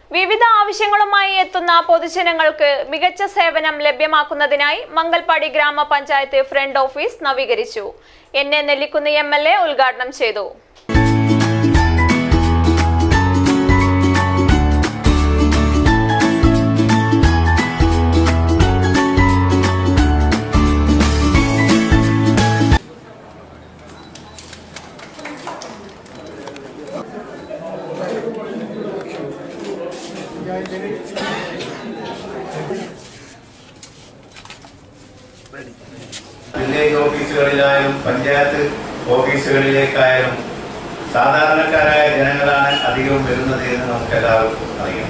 വിവിധ ആവശ്യങ്ങളുമായി എത്തുന്ന പൊതുജനങ്ങൾക്ക് മികച്ച സേവനം ലഭ്യമാക്കുന്നതിനായി മംഗൽപാടി ഗ്രാമപഞ്ചായത്ത് ഫ്രണ്ട് ഓഫീസ് നവീകരിച്ചു N A Nellikunnu M L A ഉദ്ഘാടനം ചെയ്തു വില്ലേജ് ഓഫീസുകളിലായാലും പഞ്ചായത്ത് ഓഫീസുകളിലേക്കായാലും സാധാരണക്കാരായ ജനങ്ങളാണ് അധികവും വരുന്നത് എന്ന് നമുക്ക് എല്ലാവർക്കും അറിയാം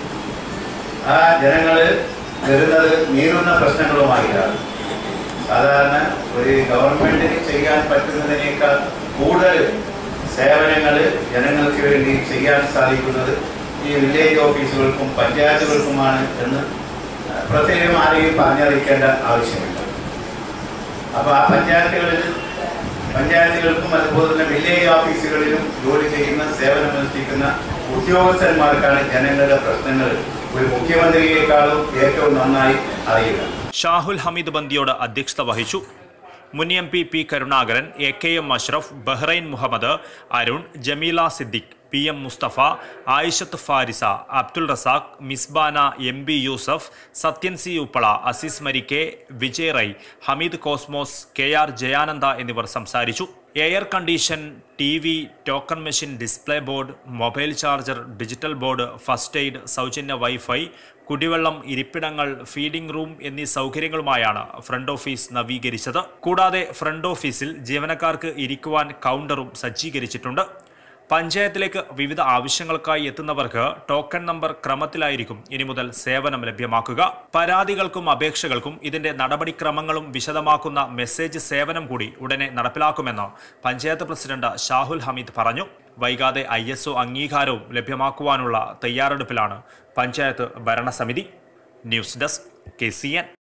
ആ ജനങ്ങൾ വരുന്നത് നീറുന്ന പ്രശ്നങ്ങളുമായിട്ടാണ് സാധാരണ ഒരു ഗവൺമെന്റിന് ചെയ്യാൻ പറ്റുന്നതിനേക്കാൾ കൂടുതൽ സേവനങ്ങൾ ജനങ്ങൾക്ക് വേണ്ടി ചെയ്യാൻ സാധിക്കുന്നത് ഈ വില്ലേജ് ഓഫീസുകൾക്കും പഞ്ചായത്തുകൾക്കുമാണ് എന്ന് പ്രത്യേകം ആരെയും പറഞ്ഞറിയിക്കേണ്ട ആവശ്യമില്ല അപ്പൊ ആ പഞ്ചായത്തുകളിൽ പഞ്ചായത്തുകൾക്കും അതുപോലെ തന്നെ വില്ലേജ് ഓഫീസുകളിലും ജോലി ചെയ്യുന്ന സേവനമനുഷ്ഠിക്കുന്ന ഉദ്യോഗസ്ഥന്മാർക്കാണ് ജനങ്ങളുടെ പ്രശ്നങ്ങൾ ഒരു മുഖ്യമന്ത്രിയേക്കാളും ഏറ്റവും നന്നായി അറിയുക ഷാഹുൽ ഹമീദ് ബന്ദിയോട് അധ്യക്ഷത വഹിച്ചു മുൻ M P P Karunakaran A K M Ashraf Bahrain Muhammad Arun Jameela Siddique P M Musthafa Ayishath Farisa Abdul Razak Misbana M B Yusuf Sathyan C Uppala Azeez Marikke Vijay Rai Hameed Cosmos K R Jayananda എന്നിവർ സംസാരിച്ചു air condition T V token machine display board mobile charger digital board first aid സൗജന്യ വൈഫൈ കുടിവെള്ളം ഇരിപ്പിടങ്ങൾ ഫീഡിംഗ് റൂം എന്നീ സൗകര്യങ്ങളുമായാണ് front office നവീകരിച്ചത് കൂടാതെ front ഓഫീസിൽ ജീവനക്കാർക്ക് ഇരിക്കുവാൻ കൗണ്ടറും സജ്ജീകരിച്ചിട്ടുണ്ട് പഞ്ചായത്തിലേക്ക് വിവിധ ആവശ്യങ്ങൾക്കായി എത്തുന്നവർക്ക് ടോക്കൺ നമ്പർ ക്രമത്തിലായിരിക്കും ഇനി മുതൽ സേവനം ലഭ്യമാക്കുക പരാതികൾക്കും അപേക്ഷകൾക്കും ഇതിന്റെ നടപടിക്രമങ്ങളും വിശദമാക്കുന്ന മെസ്സേജ് സേവനം കൂടി ഉടനെ നടപ്പിലാക്കുമെന്ന് പഞ്ചായത്ത് പ്രസിഡന്റ് ഷാഹുൽ ഹമീദ് പറഞ്ഞു വൈകാതെ ഐ എസ് ഒ അംഗീകാരവും ലഭ്യമാക്കുവാനുള്ള തയ്യാറെടുപ്പിലാണ് പഞ്ചായത്ത് ഭരണസമിതി news desk K C N